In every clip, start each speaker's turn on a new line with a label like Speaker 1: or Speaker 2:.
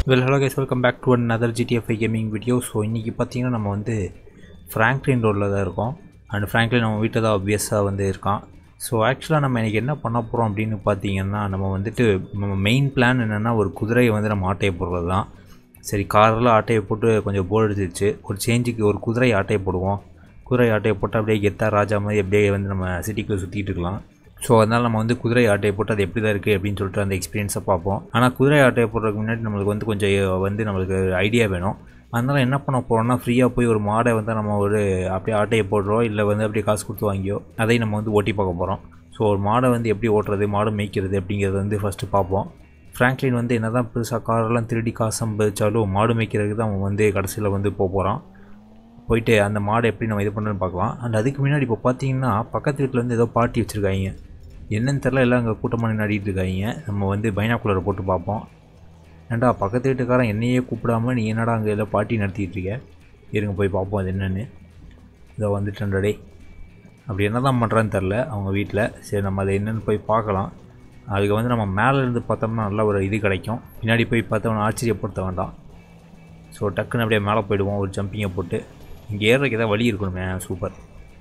Speaker 1: Well hello guys welcome back to another GTFI gaming video so இன்றைக்கி பார்த்தீங்கன்னா நம்ம வந்து ஃப்ராங்க்லின் ரோடில் தான் இருக்கோம் அண்ட் ஃப்ராங்க்லின் நம்ம வீட்டில் தான் ஆப்வியஸாக வந்து இருக்கான் ஸோ ஆக்சுவலாக நம்ம இன்றைக்கி என்ன பண்ண போகிறோம் அப்படின்னு பார்த்தீங்கன்னா நம்ம வந்துட்டு நம்ம மெயின் பிளான் என்னென்னா ஒரு குதிரையை வந்து நம்ம ஆட்டையை போடுறது தான் சரி காரில் ஆட்டையை போட்டு கொஞ்சம் போர் அடிச்சிருச்சு ஒரு சேஞ்சுக்கு ஒரு குதிரை ஆட்டையை போடுவோம் குதிரை ஆட்டையை போட்டு அப்படியே கெத்தா ராஜா மாதிரி அப்படியே வந்து நம்ம சிட்டிக்குள்ளே சுற்றிட்டு இருக்கலாம் ஸோ அதனால் நம்ம வந்து குதிரை ஆட்டையை போட்டு அது எப்படி தான் இருக்குது அப்படின்னு சொல்லிட்டு அந்த எக்ஸ்பீரியன்ஸை பார்ப்போம் ஆனால் குதிரை ஆட்டையை போடுறதுக்கு முன்னாடி நம்மளுக்கு வந்து கொஞ்சம் வந்து நம்மளுக்கு ஐடியா வேணும் அதனால் என்ன பண்ண போகிறோம்னா ஃப்ரீயாக போய் ஒரு மாடை வந்து நம்ம ஒரு அப்படியே ஆட்டையை போடுறோம் இல்லை வந்து அப்படியே காசு கொடுத்து வாங்கியோ அதையும் நம்ம வந்து ஓட்டி பார்க்க போகிறோம் ஸோ ஒரு மாடை வந்து எப்படி ஓட்டுறது மாடு மேய்க்கிறது அப்படிங்கிறத வந்து ஃபஸ்ட்டு பார்ப்போம் ஃப்ராங்க்லின் வந்து என்ன தான் பெருசாக காரெல்லாம் திருடி காசு சம்பாதிச்சாலும் மாடு மேய்க்கிறதுக்கு தான் அவன் வந்து கடைசியில் வந்து போக போகிறான் போயிட்டு அந்த மாடை எப்படி நம்ம இது பண்ணுறதுன்னு பார்க்கலாம் அண்ட் அதுக்கு முன்னாடி இப்போ பார்த்தீங்கன்னா பக்கத்து வீட்டில் வந்து ஏதோ பார்ட்டி வச்சுருக்காங்க என்னன்னு தெரில எல்லாம் அங்கே கூட்டமாக நின்னாடிட்டு இருக்காங்க நம்ம வந்து பைனாக்குலரை போட்டு பார்ப்போம் ஏன்டா பக்கத்து வீட்டுக்காரன் என்னையே கூப்பிடாம நீ என்னடா அங்கே எல்லாம் பார்ட்டி நடத்திட்டு இருக்க இருங்க போய் பார்ப்போம் அது என்னன்னு இதோ வந்துட்டேன்டா டேய் அப்படி என்ன தான் பண்ணுறான்னு தெரில அவங்க வீட்டில் சரி நம்ம அதை என்னென்னு போய் பார்க்கலாம் அதுக்கு வந்து நம்ம மேலே இருந்து பார்த்தோம்னா நல்ல ஒரு இது கிடைக்கும் பின்னாடி போய் பார்த்தவன ஆச்சரியப்படுத்த வேண்டாம் ஸோ டக்குன்னு அப்படியே மேலே போயிடுவோம் ஒரு ஜம்பிங்கை போட்டு இங்கே ஏறுறதுக்கு ஏதாவது வழி இருக்கணுமே சூப்பர்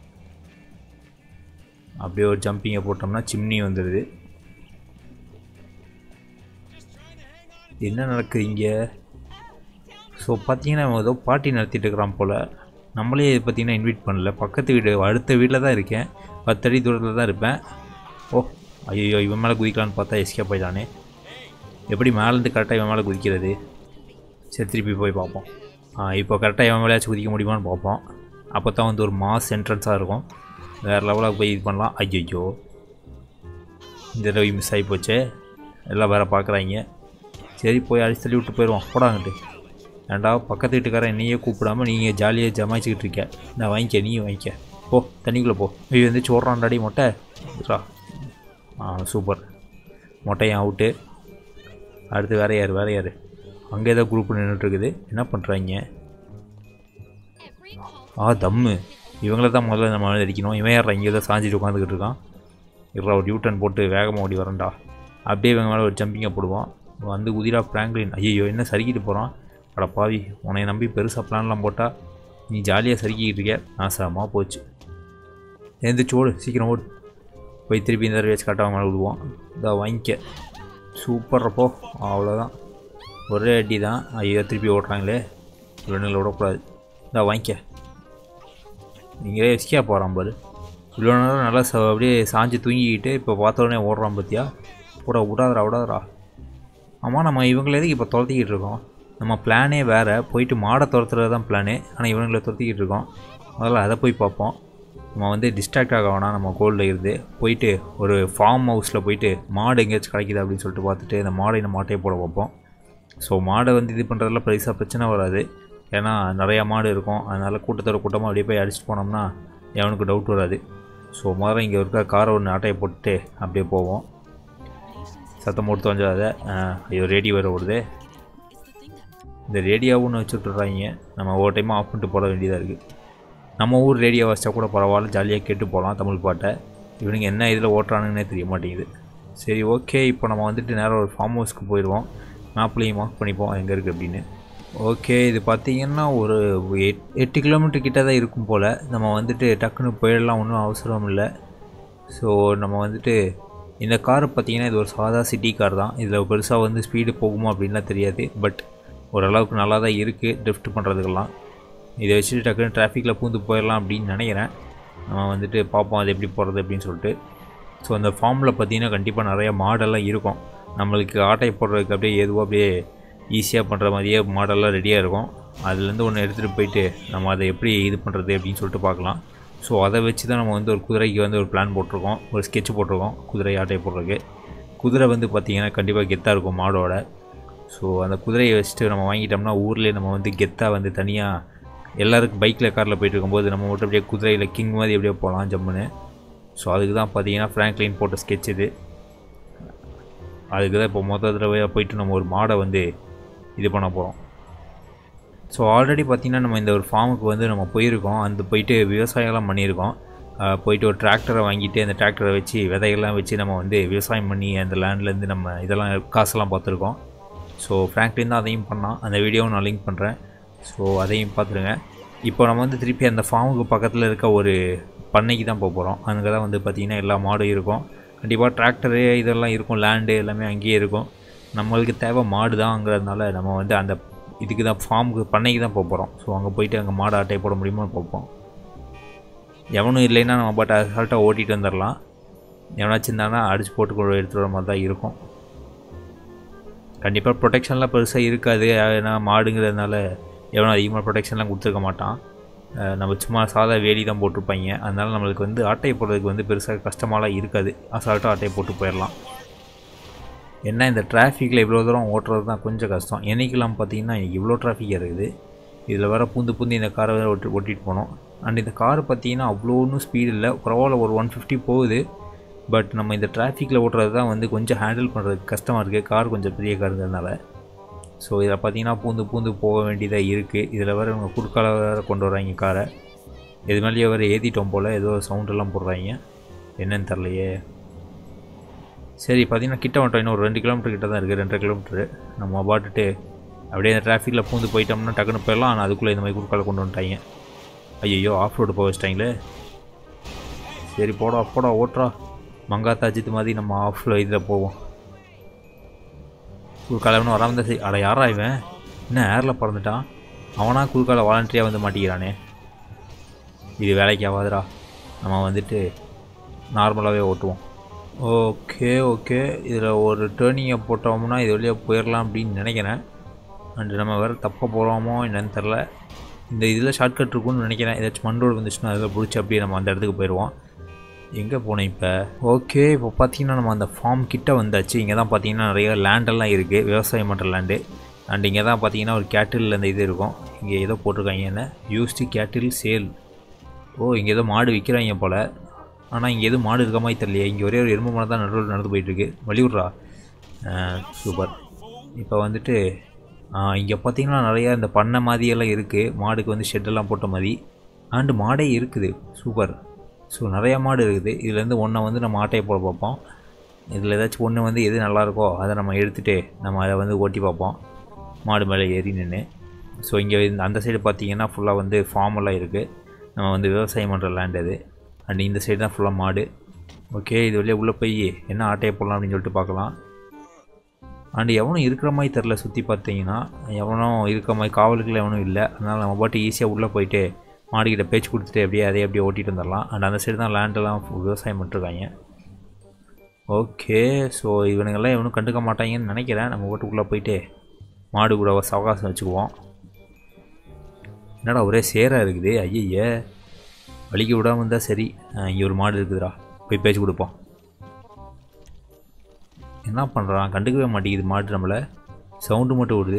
Speaker 1: அப்படியே ஒரு ஜம்பிங்கை போட்டோம்னா சிம்னி வந்துடுது என்ன நடக்குது இங்கே ஸோ பார்த்தீங்கன்னா அவன் ஏதோ பார்ட்டி நடத்திட்டு இருக்கிறான் போல் நம்மளே இது பார்த்தீங்கன்னா இன்வைட் பண்ணல பக்கத்து வீடு அடுத்த வீட்டில் தான் இருக்கேன் பத்தடி தூரத்தில் தான் இருப்பேன் ஓ ஐயோ இவன் மேலே குதிக்கலான்னு பார்த்தா எஸ்கேப் ஆயிட்டானே எப்படி மேலேருந்து கரெக்டாக இவன் மேலே குதிக்கிறது சரி திருப்பி போய் பார்ப்போம் ஆ இப்போ கரெக்டாக எவன் மேலேயாச்சும் குதிக்க முடியுமான்னு பார்ப்போம் அப்போ தான் வந்து ஒரு மாஸ் என்ட்ரன்ஸாக இருக்கும் வேறு லெவலாக போய் இது பண்ணலாம் ஐயோ இந்த தடவை மிஸ் ஆகி போச்சே எல்லாம் வேறு பார்க்குறாங்க சரி போய் அடிச்சு தள்ளி விட்டு போயிடுவோம் போடாங்கட்டு ஏண்டா பக்கத்து வீட்டுக்காரன் என்னையே கூப்பிடாம நீங்கள் ஜாலியாக ஜமாய்ச்சிக்கிட்டு இருக்க நான் வாங்கிக்க நீயும் வாங்கிக்க போ தண்ணிக்குள்ளே போ ஐயோ வந்து சோறாண்டாடி மொட்டை ரா ஆ சூப்பர் மொட்டையும் அவுட்டு அடுத்து வேற யார் வேற யார் அங்கே ஏதோ குரூப் நின்றுட்டுருக்குது என்ன பண்ணுறாங்க ஆ தம்மு இவங்கள தான் முதல்ல நம்ம அடிக்கணும் இவன் யார் இங்கே ஏதோ சாஞ்சிட்டு உட்காந்துக்கிட்டு இருக்கான் இவ்வளோ ஒரு டியூட்டன் போட்டு வேகமாக ஓடி வரேன்டா அப்படியே இவங்க மேலே ஒரு ஜம்பிங்கை போடுவான் வந்து குதிரா பிராங்க்லின் ஐயோ என்ன சறுக்கிட்டு போகிறான் அட பாவி உன்னை நம்பி பெருசாக பிளான்லாம் போட்டால் நீ ஜாலியாக சறுக்கிக்கிட்டு இருக்க நாசமாக போச்சு எழுந்திரிச்சு ஓடு சீக்கிரம் ஓடு போய் திருப்பி இந்த தடவை கட்டாமல் மேலே விடுவோம் இதை வாங்கிக்க சூப்பர்ப்போ அவ்வளோதான் ஒரே அடி தான் ஐயோ திருப்பி ஓட்டுறாங்களே இவ்வளோ விடக்கூடாது இதை வாங்கிக்க நீங்களே எஸ்கே போகிறான் பாரு இவ்வளோ நேரம் நல்லா ச அப்படியே சாஞ்சு தூங்கிக்கிட்டு இப்போ பார்த்த உடனே ஓடுறான் பார்த்தியா கூட விடாதரா விடாதரா ஆமாம் நம்ம இவங்களை எதுக்கு இப்போ துரத்திக்கிட்டு இருக்கோம் நம்ம பிளானே வேறு போயிட்டு மாடை துரத்துறது தான் பிளானே ஆனால் இவங்களை துரத்திக்கிட்டு இருக்கோம் முதல்ல அதை போய் பார்ப்போம் நம்ம வந்து டிஸ்ட்ராக்ட் ஆக வேணாம் நம்ம கோல்டில் இருந்து போயிட்டு ஒரு ஃபார்ம் ஹவுஸில் போயிட்டு மாடு எங்கேயாச்சும் கிடைக்குது அப்படின்னு சொல்லிட்டு பார்த்துட்டு இந்த மாடை நம்ம மாட்டையை போட பார்ப்போம் ஸோ மாடை வந்து இது பண்ணுறதுல பெருசாக பிரச்சனை வராது ஏன்னா நிறையா மாடு இருக்கும் அதனால் கூட்டத்தோட கூட்டமாக அப்படியே போய் அடிச்சுட்டு போனோம்னா எவனுக்கு டவுட் வராது ஸோ முதல்ல இங்கே இருக்க காரை ஒன்று ஆட்டையை போட்டுட்டு அப்படியே போவோம் சத்தம் போட்டு தோஞ்சாத ஐயோ ரேடியோ வேறு ஓடுது இந்த ரேடியோவும் ஒன்று வச்சுட்றாங்க நம்ம ஒவ்வொரு டைமாக ஆஃப் பண்ணிட்டு போட வேண்டியதாக இருக்குது நம்ம ஊர் ரேடியோ வச்சா கூட பரவாயில்ல ஜாலியாக கேட்டு போகலாம் தமிழ் பாட்டை இவனுங்க என்ன இதில் ஓட்டுறானுன்னே தெரிய மாட்டேங்குது சரி ஓகே இப்போ நம்ம வந்துட்டு நேரம் ஒரு ஃபார்ம் ஹவுஸ்க்கு போயிடுவோம் மேப்லேயும் மார்க் பண்ணிப்போம் எங்கே இருக்குது அப்படின்னு ஓகே இது பார்த்திங்கன்னா ஒரு எட் எட்டு கிலோமீட்டர் கிட்ட தான் இருக்கும் போல் நம்ம வந்துட்டு டக்குன்னு போயிடலாம் ஒன்றும் அவசரம் இல்லை ஸோ நம்ம வந்துட்டு இந்த கார் பார்த்திங்கன்னா இது ஒரு சாதா சிட்டி கார் தான் இதில் பெருசாக வந்து ஸ்பீடு போகுமா அப்படின்லாம் தெரியாது பட் ஓரளவுக்கு நல்லா தான் இருக்குது ட்ரிஃப்ட் பண்ணுறதுக்கெல்லாம் இதை வச்சுட்டு டக்குன்னு டிராஃபிக்கில் பூந்து போயிடலாம் அப்படின்னு நினைக்கிறேன் நம்ம வந்துட்டு பார்ப்போம் அது எப்படி போகிறது அப்படின்னு சொல்லிட்டு ஸோ அந்த ஃபார்மில் பார்த்திங்கன்னா கண்டிப்பாக நிறையா மாடெல்லாம் இருக்கும் நம்மளுக்கு ஆட்டை போடுறதுக்கு அப்படியே எதுவோ அப்படியே ஈஸியாக பண்ணுற மாதிரியே மாடல்லாம் ரெடியாக இருக்கும் அதுலேருந்து ஒன்று எடுத்துகிட்டு போயிட்டு நம்ம அதை எப்படி இது பண்ணுறது அப்படின்னு சொல்லிட்டு பார்க்கலாம் ஸோ அதை வச்சு தான் நம்ம வந்து ஒரு குதிரைக்கு வந்து ஒரு பிளான் போட்டிருக்கோம் ஒரு ஸ்கெட்ச் போட்டிருக்கோம் குதிரை ஆட்டை போடுறதுக்கு குதிரை வந்து பார்த்திங்கன்னா கண்டிப்பாக கெத்தாக இருக்கும் மாடோட ஸோ அந்த குதிரையை வச்சுட்டு நம்ம வாங்கிட்டோம்னா ஊர்லேயே நம்ம வந்து கெத்தாக வந்து தனியாக எல்லாருக்கும் பைக்கில் காரில் போயிட்டு இருக்கும்போது நம்ம மட்டும் அப்படியே குதிரையில் கிங் மாதிரி எப்படியே போகலாம் ஜம்முன்னு ஸோ அதுக்கு தான் பார்த்தீங்கன்னா ஃப்ராங்க்லின் போட்ட ஸ்கெட்ச் இது அதுக்கு தான் இப்போ மொதல் தடவையாக போயிட்டு நம்ம ஒரு மாடை வந்து இது பண்ண போகிறோம் ஸோ ஆல்ரெடி பார்த்திங்கன்னா நம்ம இந்த ஒரு ஃபார்முக்கு வந்து நம்ம போயிருக்கோம் அந்த போயிட்டு விவசாயம்லாம் பண்ணியிருக்கோம் அஹ், போயிட்டு ஒரு டிராக்டரை வாங்கிட்டு அந்த டிராக்டரை வச்சு விதைகள்லாம் வச்சு நம்ம வந்து விவசாயம் பண்ணி அந்த லேண்ட்லேருந்து நம்ம இதெல்லாம் காசெல்லாம் பார்த்துருக்கோம் ஸோ ஃப்ராங்க்லின் தான் அதையும் பண்ணான் அந்த வீடியோவும் நான் லிங்க் பண்ணுறேன் ஸோ அதையும் பார்த்துருங்க இப்போ நம்ம வந்து திருப்பி அந்த ஃபார்முக்கு பக்கத்தில் இருக்க ஒரு பண்ணைக்கு தான் போக போகிறோம் அங்கே தான் வந்து பார்த்திங்கன்னா எல்லா மாடும் இருக்கும் கண்டிப்பாக டிராக்டரு இதெல்லாம் இருக்கும் லேண்டு எல்லாமே அங்கேயே இருக்கும் நம்மளுக்கு தேவை மாடு தான்ங்கிறதுனால நம்ம வந்து அந்த இதுக்கு தான் ஃபார்முக்கு பண்ணைக்கு தான் போக போகிறோம் ஸோ அங்கே போயிட்டு அங்கே மாடு அட்டை போட முடியுமா பார்ப்போம் எவனும் இல்லைன்னா நம்ம பாட்டு அசால்ட்டாக ஓட்டிகிட்டு வந்துடலாம் எவனாச்சும் இருந்தானா அடிச்சு போட்டு கொண்டு எடுத்துகிட்டு வர மாதிரி தான் இருக்கும் கண்டிப்பாக ப்ரொடெக்ஷன்லாம் பெருசாக இருக்காது ஏன்னா மாடுங்கிறதுனால எவனும் அதிகமாக ப்ரொடெக்ஷன்லாம் கொடுத்துருக்க மாட்டான் அஹ் நம்ம சும்மா சாதா வேலி தான் போட்டிருப்பாங்க அதனால நம்மளுக்கு வந்து ஆட்டையை போடுறதுக்கு வந்து பெருசாக கஷ்டமாலாம் இருக்காது அசால்ட்டாக ஆட்டையை போட்டு போயிடலாம் என்ன இந்த டிராஃபிக்கில் இவ்வளோ தூரம் ஓட்டுறது தான் கொஞ்சம் கஷ்டம் என்னைக்கெல்லாம் பார்த்தீங்கன்னா இன்றைக்கி இவ்வளோ டிராஃபிக் இருக்குது இதில் வேற பூந்து பூந்து இந்த காரை வேறு ஓட்டி ஓட்டிகிட்டு போனோம் அண்ட் இந்த கார் பார்த்தீங்கன்னா அவ்வளோ ஒன்றும் ஸ்பீடு இல்லை பரவாயில்ல ஒரு ஒன் ஃபிஃப்டி போகுது பட் நம்ம இந்த டிராஃபிக்கில் ஓட்டுறது தான் வந்து கொஞ்சம் ஹேண்டில் பண்ணுறதுக்கு கஷ்டமாக இருக்குது கார் கொஞ்சம் பெரிய காருங்கிறதுனால ஸோ இதில் பார்த்தீங்கன்னா பூந்து பூந்து போக வேண்டியதாக இருக்குது இதில் வேறு இவங்க குறுக்கால வேறு கொண்டு வராங்க காரை இது மேலேயே வேறு ஏற்றிட்டோம் போல் ஏதோ சவுண்டெல்லாம் போடுறாங்க என்னன்னு தெரிலையே சரி பார்த்தீங்கன்னா கிட்ட வந்துட்டோம் இன்னும் ஒரு ரெண்டு கிலோமீட்டர் கிட்ட தான் இருக்குது ரெண்டரை கிலோமீட்டரு நம்ம பாட்டுட்டு அப்படியே அந்த டிராஃபிக்கில் பூந்து போயிட்டோம்னா டக்குன்னு போயிடலாம் ஆனால் அதுக்குள்ளே இந்த மாதிரி குறுக்கால கொண்டு வந்துட்டாங்க ஐயோ ஆஃப் ரோடு போக வச்சிட்டாங்களே சரி போடா போடா ஓட்டுறா மங்காத்தா அஜித் மாதிரி நம்ம ஆஃபில் இதில் போவோம் குறுக்காலவனு வராமல் தான் சரி அட யாரா இவன் என்ன ஏரில் பறந்துட்டான் அவனா குறுக்கால வாலண்டரியாக வந்து மாட்டிக்கிறானே இது வேலைக்கு ஆகாதுடா நம்ம வந்துட்டு நார்மலாகவே ஓட்டுவோம் ஓகே ஓகே இதில் ஒரு டேர்னிங்கை போட்டோம்னா இது வழியாக போயிடலாம் அப்படின்னு நினைக்கிறேன் அண்டு நம்ம வேறு தப்பாக போகிறோமோ என்னன்னு தெரில இந்த இதில் ஷார்ட்கட் இருக்கும்னு நினைக்கிறேன் ஏதாச்சும் மண் ரோடு வந்துச்சுன்னா அதில் பிடிச்சி அப்படியே நம்ம அந்த இடத்துக்கு போயிடுவோம் எங்கே போனேன் இப்போ ஓகே இப்போ பார்த்தீங்கன்னா நம்ம அந்த ஃபார்ம் கிட்ட வந்தாச்சு இங்கே தான் பார்த்தீங்கன்னா நிறைய லேண்டெல்லாம் இருக்குது விவசாயம் பண்ணுற லேண்டு அண்ட் இங்கே தான் பார்த்தீங்கன்னா ஒரு கேட்டில் அந்த இது இருக்கும் இங்கே ஏதோ போட்டிருக்காங்க என்ன யூஸ்டு கேட்டில் சேல் ஓ இங்கே ஏதோ மாடு விற்கிறாங்க போல் ஆனால் இங்கே எதுவும் மாடு இருக்க மாதிரி தெரியலையே இங்கே ஒரே ஒரு எறும்பு மரம் தான் நடுவில் நடந்து போயிட்டுருக்கு வழிவிட்றா சூப்பர் இப்போ வந்துட்டு இங்கே பார்த்தீங்கன்னா நிறையா இந்த பண்ணை மாதிரியெல்லாம் இருக்குது மாடுக்கு வந்து ஷெட்டெல்லாம் போட்ட மாதிரி அண்டு மாடே இருக்குது சூப்பர் ஸோ நிறையா மாடு இருக்குது இதுலேருந்து ஒன்றை வந்து நம்ம ஆட்டையை போட பார்ப்போம் இதில் ஏதாச்சும் ஒன்று வந்து எது நல்லாயிருக்கோ அதை நம்ம எடுத்துகிட்டு நம்ம அதை வந்து ஓட்டி பார்ப்போம் மாடு மேலே ஏறி நின்று ஸோ இங்கே இந்த அந்த சைடு பார்த்தீங்கன்னா ஃபுல்லாக வந்து ஃபார்ம் எல்லாம் இருக்குது நம்ம வந்து விவசாயம் பண்ணுற லேண்ட் அது அண்ட் இந்த சைடு தான் ஃபுல்லாக மாடு ஓகே இது வழியாக உள்ளே போய் என்ன ஆட்டையை போடலாம் அப்படின்னு சொல்லிட்டு பார்க்கலாம் அண்ட் எவனும் இருக்கிற மாதிரி தெரில சுற்றி பார்த்தீங்கன்னா எவனும் இருக்கிற மாதிரி காவலுக்குள்ள எவனும் இல்லை அதனால் நம்ம பாட்டு ஈஸியாக உள்ளே போயிட்டு மாடுகிட்ட பேச்சு கொடுத்துட்டு அப்படியே அதே அப்படியே ஓட்டிகிட்டு வந்துடலாம் அண்ட் அந்த சைடு தான் லேண்டெல்லாம் விவசாயம் பண்ணிருக்காங்க ஓகே ஸோ இவனுங்கெல்லாம் எவனும் கண்டுக்க மாட்டாங்கன்னு நினைக்கிறேன் நம்ம வீட்டுக்குள்ளே போயிட்டு மாடு கூட சவகாசம் வச்சுக்குவோம் என்னடா ஒரே சேராக இருக்குது ஐயய்ய வலிக்க விடாமல் இருந்தால் சரி இங்கே ஒரு மாடு இருக்குதுடா போய் பேச்சு கொடுப்போம் என்ன பண்ணுறான் கண்டுக்கவே மாட்டேங்குது மாடு நம்மளை சவுண்டு மட்டும் விடுது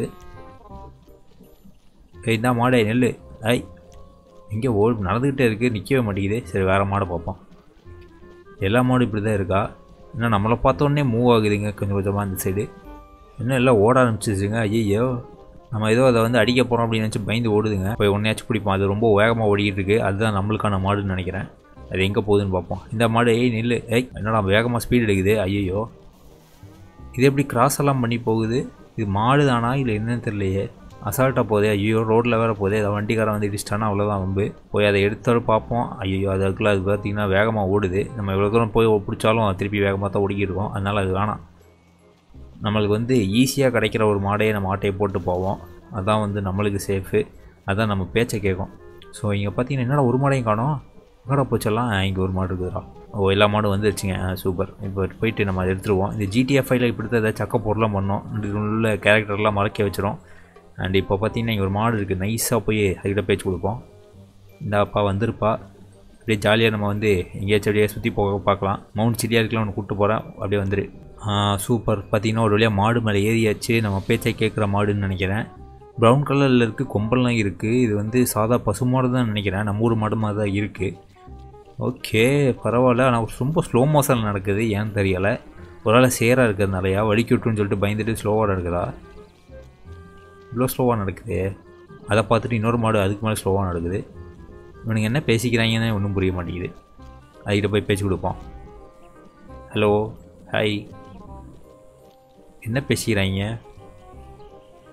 Speaker 1: ஏய் தான் மாடே நெல் ஐ இங்கே ஓடு நடந்துக்கிட்டே இருக்குது நிற்கவே மாட்டேங்குது சரி வேறு மாடை பார்ப்போம் எல்லா மாடும் இப்படி தான் இருக்கா இன்னும் நம்மளை பார்த்தோன்னே மூவ் ஆகுதுங்க கொஞ்சம் கொஞ்சமாக இந்த சைடு இன்னும் எல்லாம் ஓட ஆரம்பிச்சிச்சுங்க ஐயோ நம்ம ஏதோ அதை வந்து அடிக்க போகிறோம் அப்படின்னு நினச்சி பயந்து ஓடுதுங்க போய் ஒன்றையாச்சும் பிடிப்போம் அது ரொம்ப வேகமாக ஓடிக்கிட்டு இருக்கு அதுதான் நம்மளுக்கான மாடுன்னு நினைக்கிறேன் அது எங்கே போகுதுன்னு பார்ப்போம் இந்த மாடு ஏய் நில்லு ஏய் என்னடா வேகமாக ஸ்பீடு எடுக்குது ஐயோ இது எப்படி கிராஸ் எல்லாம் பண்ணி போகுது இது மாடு தானா இல்லை என்னன்னு தெரியலையே அசால்ட்டாக போதே ஐயோ ரோட்டில் வேறு போதே அதை வண்டிக்காரன் வந்து இடிச்சிட்டானா அவ்வளோதான் வம்பு போய் அதை எடுத்தாரு பார்ப்போம் ஐயோ அது அதுக்குள்ள அது பார்த்திங்கன்னா வேகமாக ஓடுது நம்ம எவ்வளோ தூரம் போய் பிடிச்சாலும் அது திருப்பி வேகமாக தான் ஓடிக்கிட்டு இருக்கோம் அதனால் அது வேணாம் நம்மளுக்கு வந்து ஈஸியாக கிடைக்கிற ஒரு மாடையை நம்ம ஆட்டையை போட்டு போவோம் அதான் வந்து நம்மளுக்கு சேஃபு அதான் நம்ம பேச்சை கேட்கும் ஸோ இங்கே பார்த்தீங்கன்னா என்னடா ஒரு மாடையும் காணோம் எங்கடா போச்செல்லாம் இங்கே ஒரு மாடு இருக்குதுடா ஓ எல்லா மாடும் வந்துருச்சுங்க சூப்பர் இப்போ போயிட்டு நம்ம அதை எடுத்துருவோம் இந்த ஜிடிஎஃப்ஐயில் இப்படி தான் ஏதாவது சக்க பொருளாக பண்ணோம் இது உள்ள கேரக்டர்லாம் மறக்க வச்சிரும் அண்ட் இப்போ பார்த்தீங்கன்னா இங்கே ஒரு மாடு இருக்குது நைஸாக போய் அதுக்கிட்ட பேச்சு கொடுப்போம் இந்த அப்பா வந்திருப்பா அப்படியே ஜாலியாக நம்ம வந்து எங்கேயாச்சும் அப்படியே சுற்றி போக பார்க்கலாம் மவுண்ட் சிரியாருக்குலாம் ஒன்று கூப்பிட்டு போகிறேன் அப்படியே வந்துரு சூப்பர் பார்த்தீங்கன்னா ஒரு வழியாக மாடு மேலே ஏறியாச்சு நம்ம பேச்சை கேட்குற மாடுன்னு நினைக்கிறேன் ப்ரௌன் கலரில் இருக்குது கொம்பல்லாம் இருக்குது இது வந்து சாதா பசு மாடு தான் நினைக்கிறேன் நம்ம ஊர் மாடு மாதிரி தான் இருக்குது ஓகே பரவாயில்ல ஆனால் ரொம்ப ஸ்லோ மோஷன் நடக்குது ஏன்னு தெரியலை ஒரு ஆள் சேராக இருக்கிறதுனாலயா வலிக்கி விட்டுன்னு சொல்லிட்டு பயந்துட்டு ஸ்லோவாக நடக்குதா இவ்வளோ ஸ்லோவாக நடக்குது அதை பார்த்துட்டு இன்னொரு மாடு அதுக்கு மேலே ஸ்லோவாக நடக்குது இவனுங்க என்ன பேசிக்கிறாங்கன்னு ஒன்றும் புரிய மாட்டேங்குது அதுக்கிட்ட போய் பேச்சு கொடுப்போம் ஹலோ ஹாய் என்ன பேசிக்கிறாங்க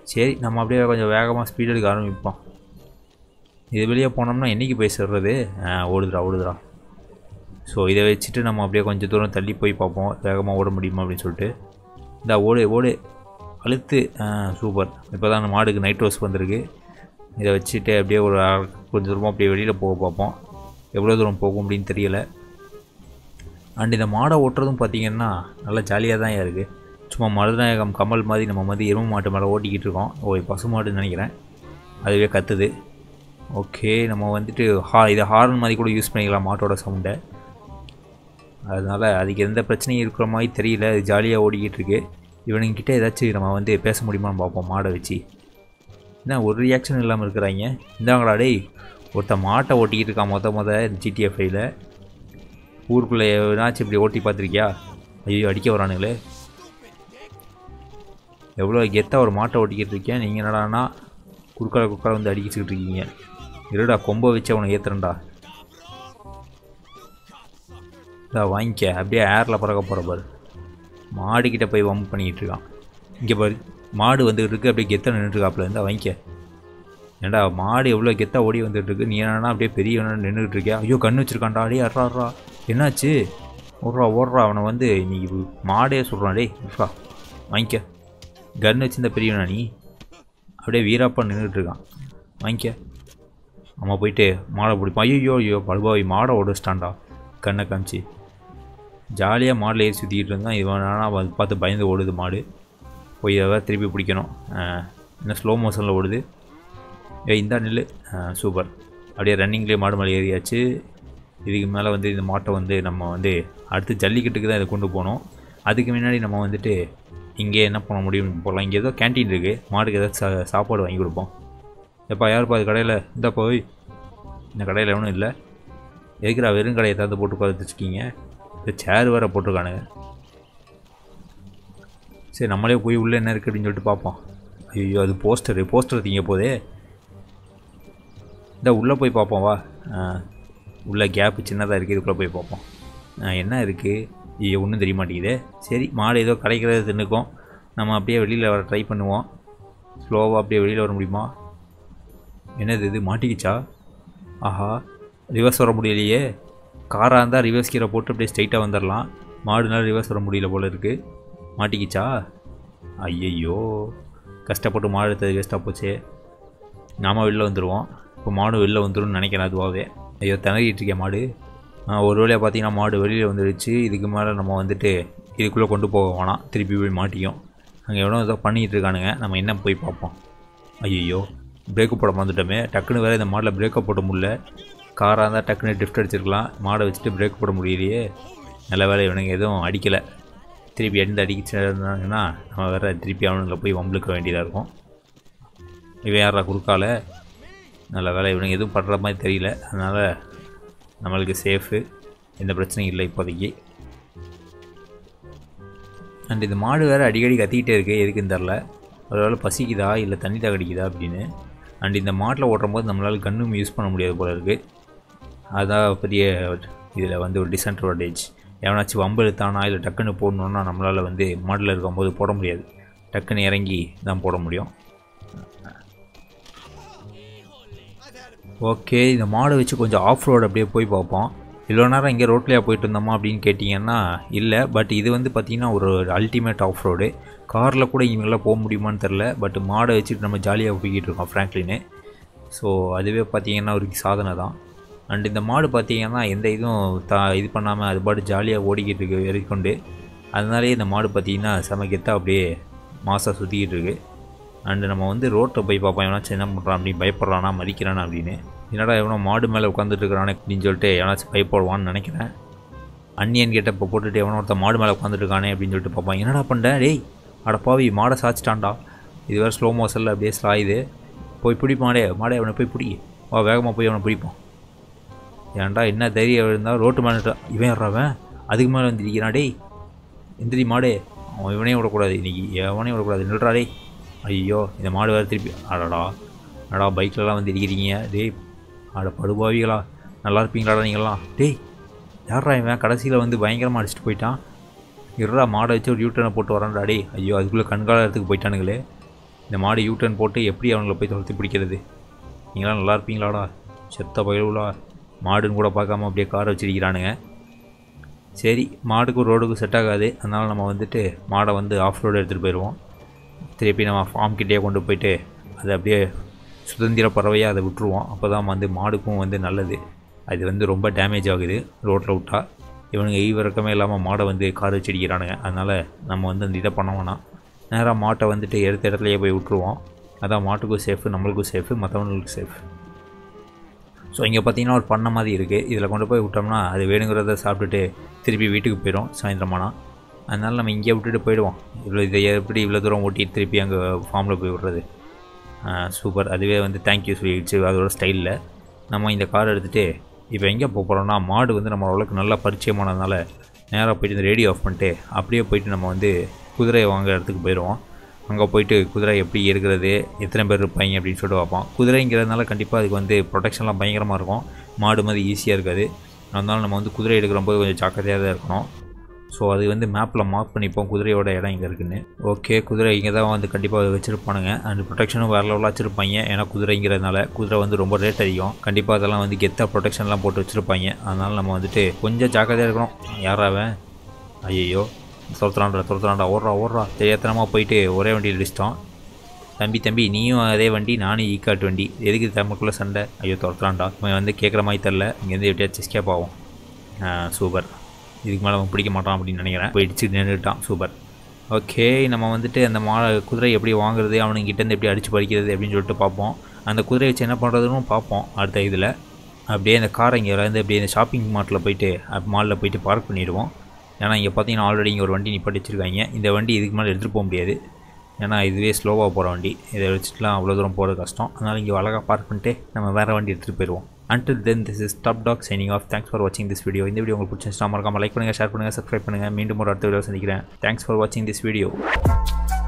Speaker 1: சரி நம்ம அப்படியே கொஞ்சம் வேகமாக ஸ்பீட் எடுக்க ஆரம்பிப்போம் இது வெளியே போனோம்னா என்றைக்கு போய் சேர்றது ஆ ஓடுதுடா ஓடுதுடா ஸோ இதை வச்சுட்டு நம்ம அப்படியே கொஞ்சம் தூரம் தள்ளி போய் பார்ப்போம் வேகமாக ஓட முடியுமா அப்படின்னு சொல்லிட்டு இந்த ஓடு ஓடு அழுத்து ஆ சூப்பர் இப்போ தான் அந்த மாடுக்கு நைட் ரோஸ் வந்திருக்கு இதை வச்சுட்டு அப்படியே ஒரு அரை- கொஞ்சம் தூரமாக அப்படியே வெளியில் போக பார்ப்போம் எவ்வளோ தூரம் போகும் அப்படின்னு தெரியல அண்ட் இந்த மாடை ஓட்டுறதும் பார்த்தீங்கன்னா நல்லா ஜாலியாக தான் இருக்குது சும்மா மருதநாயகம் கமல் மாதிரி நம்ம வந்து எருமை மாட்டு மேலே ஓட்டிக்கிட்டு இருக்கோம் ஓ இது பசு மாடுன்னு நினைக்கிறேன் அதுவே கத்துது ஓகே நம்ம வந்துட்டு ஹா இதை ஹார்ன் மாதிரி கூட யூஸ் பண்ணிக்கலாம் மாட்டோட சவுண்டை அதனால் அதுக்கு எந்த பிரச்சனையும் இருக்கிற மாதிரி தெரியல அது ஜாலியாக ஓடிக்கிட்டு இருக்கு இவனுங்கிட்ட ஏதாச்சும் நம்ம வந்து பேச முடியுமான்னு பார்ப்போம் மாடை வச்சு என்ன ஒரு ரியாக்ஷன் இல்லாமல் இருக்கிறாங்க இந்தாங்கடா டேய் ஒருத்த மாட்டை ஓட்டிக்கிட்டு இருக்கான் மொத்த மொத ஜிடிஎஃப்ஐயில் ஊருக்குள்ளே எவனாச்சும் இப்படி ஓட்டி பார்த்துருக்கியா ஐயோ அடிக்க வரானுங்களே எவ்வளோ கெத்தாக ஒரு மாட்டை ஓட்டிக்கிட்டு இருக்கேன் நீங்கள் என்னடான்னா குறுக்கால குறுக்கால வந்து அடிக்கிச்சுக்கிட்டு இருக்கீங்க இருடா கொம்பை வச்சு அவனை ஏற்றுறேன்டா இதா வாங்கிக்க அப்படியே ஏரில் பறக்க போகிற பாரு மாடுக்கிட்ட போய் வம்பு பண்ணிக்கிட்டு இருக்கான் இங்கே பாரு மாடு வந்துகிட்டு இருக்கு அப்படியே கெத்த நின்றுட்டுருக்காப்புல இருந்தா வாங்கிக்க ஏன்டா மாடு எவ்வளோ கெத்தா ஓடி வந்துட்டு இருக்கு நீ என்னன்னா அப்படியே பெரிய நின்றுட்டு இருக்கியா ஐயோ கண்ணு வச்சிருக்கான்டா அடே அட்ரா அட்ரா என்னாச்சு ஓடுறா ஓடுறா அவனை வந்து நீ மாடே சொல்கிறான் டேய் இருப்பா வாங்கிக்க கன் வச்சிருந்த பெரியவனா நீ அப்படியே வீராப்பா நின்றுட்டு இருக்கான் வாங்கிக்க நம்ம போயிட்டு மாடை பிடிப்போம் ஐயோ ஐயோ படுபாவி மாடை ஓடிச்சிட்டான்டா கண்ணை காமிச்சு ஜாலியாக மாடில் ஏறி சுற்றிக்கிட்டு இருந்தான் இவன் ஆனால் பார்த்து பயந்து ஓடுது மாடு போய் அதை திருப்பி பிடிக்கணும் ஆஹ், இன்னும் ஸ்லோ மோஷனில் ஓடுது ஏய் இந்தா நில்லு ஆஹ், சூப்பர் அப்படியே ரன்னிங்லேயே மாடு மேலே ஏறியாச்சு இதுக்கு மேலே வந்து இந்த மாட்டை வந்து நம்ம வந்து அடுத்து ஜல்லிக்கட்டுக்கு தான் இதை கொண்டு போகணும் அதுக்கு முன்னாடி நம்ம வந்துட்டு இங்கே என்ன பண்ண முடியும் போகலாம் இங்கே ஏதோ கேண்டீன் இருக்குது மாடுக்கு ஏதாவது சா சாப்பாடு வாங்கி கொடுப்போம் எப்பா யாருப்பா அது கடையில் இந்த போய் இந்த கடையில் எவனும் இல்லை எதுக்குடா வெறும் கடையை தந்து போட்டு உட்காந்து வச்சுருக்கீங்க இந்த சேர் வேறு போட்டிருக்கானுங்க சரி நம்மளே போய் உள்ளே என்ன இருக்குது அப்படின்னு சொல்லிட்டு பார்ப்போம் ஐயோ அது போஸ்டரு போஸ்டர் தீங்க போதே இந்த உள்ளே போய் பார்ப்போம் வா ஆ, உள்ள கேப்பு சின்னதாக இருக்குது இதுக்குள்ளே போய் பார்ப்போம் ஆ, என்ன இருக்குது ஐயோ ஒன்றும் தெரிய மாட்டேங்குதே சரி மாடு ஏதோ கிடைக்கிறது தின்னுக்கும் நம்ம அப்படியே வெளியில் வர ட்ரை பண்ணுவோம் ஸ்லோவாக அப்படியே வெளியில் வர முடியுமா என்னது இது மாட்டிக்கிச்சா ஆஹா ரிவர்ஸ் வர முடியலையே காராக இருந்தால் ரிவர்ஸ் கீரை போட்டு அப்படியே ஸ்ட்ரைட்டாக வந்துடலாம் மாடுனால ரிவர்ஸ் வர முடியல போல இருக்குது மாட்டிக்கிச்சா ஐயையோ கஷ்டப்பட்டு மாடு எடுத்தது வேஸ்ட்டாக போச்சே நாம வெளில வந்துடுவோம் இப்போ மாடு வெளில வந்துரும்னு நினைக்கிறேன் அதுவாகவே ஐயோ திணறிட்டு இருக்கேன் மாடு ஆ, ஒரு வேளையாக பார்த்தீங்கன்னா மாடு வெளியில் வந்துடுச்சு இதுக்கு மேலே நம்ம வந்துட்டு இதுக்குள்ளே கொண்டு போக வேணாம் திருப்பி போய் மாட்டிக்கும் அங்கே எவ்வளோ ஏதோ பண்ணிகிட்டு இருக்கானுங்க நம்ம என்ன போய் பார்ப்போம் ஐயோ பிரேக்கப் போட மறந்துட்டோமே டக்குன்னு வேறு இந்த மாடில் பிரேக்கப் போட முடியல காராக இருந்தால் டக்குன்னு ட்ரிஃப்ட் அடிச்சிருக்கலாம் மாடை வச்சுட்டு பிரேக் போட முடியலையே நல்ல வேலை இவனுங்க எதுவும் அடிக்கலை திருப்பி எந்த அடிச்சிருந்தாங்கன்னா நம்ம வேறு திருப்பி அவனுங்களை போய் வம்பளுக்க வேண்டியதாக இருக்கும் இவன் யாரா குறுக்கால நல்ல வேலை இவனுங்க எதுவும் பண்ணுற மாதிரி தெரியல அதனால் நம்மளுக்கு சேஃபு எந்த பிரச்சனையும் இல்லை இப்போதைக்கு அண்ட் இந்த மாடு வேறு அடிக்கடி கத்திக்கிட்டே இருக்குது எதுக்குன்னு தெரில ஒருவேளை பசிக்குதா இல்லை தண்ணி தகடிக்குதா அப்படின்னு அண்ட் இந்த மாட்டில் ஓட்டும்போது நம்மளால் கன்னும் யூஸ் பண்ண முடியாது போல இருக்குது அதான் பெரிய இதில் வந்து ஒரு டிஸ்அட்வான்டேஜ் எவனாச்சும் வம்பு எடுத்தானா இல்லை டக்குன்னு போடணுன்னா நம்மளால் வந்து மாடில் இருக்கும்போது போட முடியாது டக்குன்னு இறங்கி தான் போட முடியும் ஓகே இந்த மாடை வச்சு கொஞ்சம் ஆஃப் ரோடு அப்படியே போய் பார்ப்போம் இவ்வளோ நேரம் இங்கே ரோட்லேயே போயிட்டு இருந்தோமா அப்படின்னு கேட்டிங்கன்னா இல்லை பட் இது வந்து பார்த்திங்கன்னா ஒரு அல்டிமேட் ஆஃப் ரோடு காரில் கூட இவங்களாம் போக முடியுமான்னு தெரில பட் மாடை வச்சுட்டு நம்ம ஜாலியாக போய்கிட்டு இருக்கோம் ஃப்ராங்க்லின்னு ஸோ அதுவே பார்த்திங்கன்னா ஒரு சாதனை தான் அண்ட் இந்த மாடு பார்த்திங்கன்னா எந்த இதுவும் தா இது பண்ணாமல் அது பாட்டு ஜாலியாக ஓடிக்கிட்டு இருக்கு வெறிக்கொண்டு அதனாலேயே இந்த மாடு பார்த்திங்கன்னா செம கெத்தாக அப்படியே மாசாக சுற்றிக்கிட்டு இருக்கு அண்டு நம்ம வந்து ரோட்டில் போய் பார்ப்போம் எவனாச்சும் என்ன பண்ணுறான் அப்படின்னு பயப்படுறானா மதிக்கிறானா அப்படின்னு என்னடா எவனோ மாடு மேலே உட்காந்துட்டு இருக்கிறானே அப்படின்னு சொல்லிட்டு எவனாச்சும் பயப்படுவான்னு நினைக்கிறேன் அன்னியன் கிட்ட இப்போ போட்டுட்டு எவனோ ஒருத்தன் மாடு மேலே உட்காந்துட்டு இருக்கானே அப்படின்னு சொல்லிட்டு பார்ப்பான் என்னடா பண்ணுறேன் டேய் அட பாவி மாடை சாச்சிட்டான்டா இது வேறு ஸ்லோ மோஷனில் அப்படியே சாயுது போய் பிடி மாடே மாடே அவனை போய் பிடி வா வேகமாக போய் அவனை பிடிப்போம் ஏன்டா என்ன தைரியம் இருந்தால் ரோட்டு மேலே நின்னுட்டா. இவன் யாராவன் அதுக்கு மேலே வந்து இருக்கிறான் டேய் எந்திரி மாடே அவன் இவனையும் விடக்கூடாது இன்னைக்கு எவனையும் விடக்கூடாது நில்றா டேய் ஐயோ இந்த மாடு வேறு திருப்பி அடடா அடடா பைக்லலாம் வந்து இருக்கிறீங்க டேய் அட படுபாவிகளா நல்லா இருப்பீங்களாடா நீங்களாம் டேய் யாரா இவன் கடைசியில் வந்து பயங்கரமாக அடிச்சிட்டு போயிட்டான் இருடா மாடை வச்சு ஒரு யூட்டர்னை போட்டு வரான்டா டேய் ஐயோ அதுக்குள்ளே கண்காலத்துக்கு போயிட்டானுங்களே இந்த மாடு யூட்டர்ன் போட்டு எப்படி அவங்கள போய் துரத்தி பிடிக்கிறது நீங்களாம் நல்லா இருப்பீங்களாடா செத்த பயிலுலா மாடுன்னு கூட பார்க்காம அப்படியே காரை வச்சிருக்கிறானுங்க சரி மாடுக்கும் ரோடுக்கும் செட் ஆகாது அதனால் நம்ம வந்துட்டு மாடை வந்து ஆஃப் ரோடு எடுத்துகிட்டு போயிடுவோம் திருப்பி நம்ம ஃபார்ம் கிட்டே கொண்டு போயிட்டு அதை அப்படியே சுதந்திர பறவையாக அதை விட்டுருவோம் அப்போ தான் வந்து மாடுக்கும் வந்து நல்லது அது வந்து ரொம்ப டேமேஜ் ஆகுது ரோட்டில் விட்டா இவனுங்க ஈவிறக்கமே இல்லாமல் மாடை வந்து கார் வச்சிருக்கிறானுங்க அதனால் நம்ம வந்து அந்த இதை பண்ண வேணாம் நேராக மாட்டை வந்துட்டு எடுத்த இடத்துலையே போய் விட்டுருவோம் அதான் மாட்டுக்கும் சேஃபு நம்மளுக்கும் சேஃபு மற்றவங்களுக்கு சேஃப் ஸோ இங்கே பார்த்தீங்கன்னா ஒரு பண்ணை மாதிரி இருக்குது இதில் கொண்டு போய் விட்டோம்னா அது வேணுங்கிறத சாப்பிட்டுட்டு திருப்பி வீட்டுக்கு போயிடும் சாயந்தரமானா அதனால் நம்ம இங்கே விட்டுட்டு போயிடுவோம் இவ்வளோ இதை எப்படி இவ்வளோ தூரம் ஓட்டிட்டு திருப்பி அங்கே ஃபார்மில் போய் விட்றது சூப்பர் அதுவே வந்து தேங்க்யூ சொல்லிடுச்சு அதோட ஸ்டைலில் நம்ம இந்த கார் எடுத்துகிட்டு இப்போ எங்கே போக போகிறோம்னா மாடு வந்து நம்ம ஓரளவுக்கு நல்லா பரிச்சயமானதுனால நேராக போயிட்டு இந்த ரேடியோ ஆஃப் பண்ணிட்டு அப்படியே போயிட்டு நம்ம வந்து குதிரையை வாங்குற இடத்துக்கு போயிடுவோம் அங்கே போயிட்டு குதிரை எப்படி இருக்கிறது எத்தனை பேர் இருப்பாங்க அப்படின்னு சொல்லிட்டு பார்ப்போம் குதிரைங்கிறதுனால கண்டிப்பாக அதுக்கு வந்து ப்ரொடெக்ஷன்லாம் பயங்கரமாக இருக்கும் மாடு மாதிரி ஈஸியாக இருக்காது அதனால நம்ம வந்து குதிரை எடுக்கிறப்போ கொஞ்சம் ஜாக்கிரதையாக தான் இருக்கணும் ஸோ அது வந்து மேப்பில் மார்க் பண்ணிப்போம் குதிரையோட இடம் இங்கே இருக்குன்னு ஓகே குதிரை இங்கே தான் வந்து கண்டிப்பாக வச்சுருப்பானுங்க அண்ட் ப்ரொடெக்ஷனும் வேறு லெவலாக வச்சுருப்பாங்க ஏன்னா குதிரைங்கிறதுனால குதிரை வந்து ரொம்ப ரேட் அதிகம் கண்டிப்பாக அதெல்லாம் வந்து கெத்தாக ப்ரொடெக்ஷன்லாம் போட்டு வச்சுருப்பாங்க அதனால் நம்ம வந்துட்டு கொஞ்சம் ஜாக்கிரதையாக இருக்கணும் யாராவன் ஐயோ துரத்துறான்டா துரத்துறான்டா ஓடுறா ஓடுறா தெரியாதனமாக போயிட்டு ஒரே வண்டியில் அடிச்சிட்டோம் தம்பி தம்பி நீயும் அதே வண்டி நானும் ஈக்காட்டு வண்டி எதுக்கு தமக்குள்ளே சண்டை ஐயோ துரத்துறான்டா இவன் வந்து கேட்குற மாதிரி தெரில இங்கேருந்து எப்படியாச்சும் எஸ்கேப் ஆகும் சூப்பர் இதுக்கு மேலே அவன் பிடிக்க மாட்டான் அப்படின்னு நினைக்கிறேன் போய் இடிச்சு நின்றுட்டான் சூப்பர் ஓகே நம்ம வந்துட்டு அந்த மா குதிரை எப்படி வாங்குறது அவனுங்கிட்டேருந்து எப்படி அடித்து பறிக்கிறது அப்படின்னு சொல்லிட்டு பார்ப்போம் அந்த குதிரை வச்சு என்ன பண்ணுறதுன்னு பார்ப்போம் அடுத்த இதில் அப்படியே அந்த காரை இங்கே வந்து அப்படியே இந்த ஷாப்பிங் மார்ட்டில் போயிட்டு மாலில் போயிட்டு பார்க் பண்ணிடுவோம் ஏன்னா இங்கே பார்த்தீங்கன்னா ஆல்ரெடி இங்கே ஒரு வண்டி நிப்பாட்டி வச்சுருக்காங்க இந்த வண்டி இதுக்கு மேலே எடுத்துகிட்டு போக முடியாது ஏன்னா இதுவே ஸ்லோவாக போகிற வண்டி இதை வச்சுட்டுலாம் அவ்வளோ தூரம் போகிறது கஷ்டம் அதனால் இங்கே அழகாக பார்க் பண்ணிட்டு நம்ம வேறு வண்டி எடுத்துகிட்டு போயிடுவோம் until then this is top dog signing off thanks for watching this video இந்த வீடியோ உங்களுக்கு பிடிச்சிருந்துச்சுன்னா மறக்காம லைக் பண்ணுங்கள் ஷேர் பண்ணுங்கள் சப்ஸ்கிரைப் பண்ணுங்கள் மீண்டும் ஒரு அடுத்த வீடியோ சந்திக்கிறேன் தேங்க்ஸ் ஃபார் வாட்சிங் திஸ் வீடியோ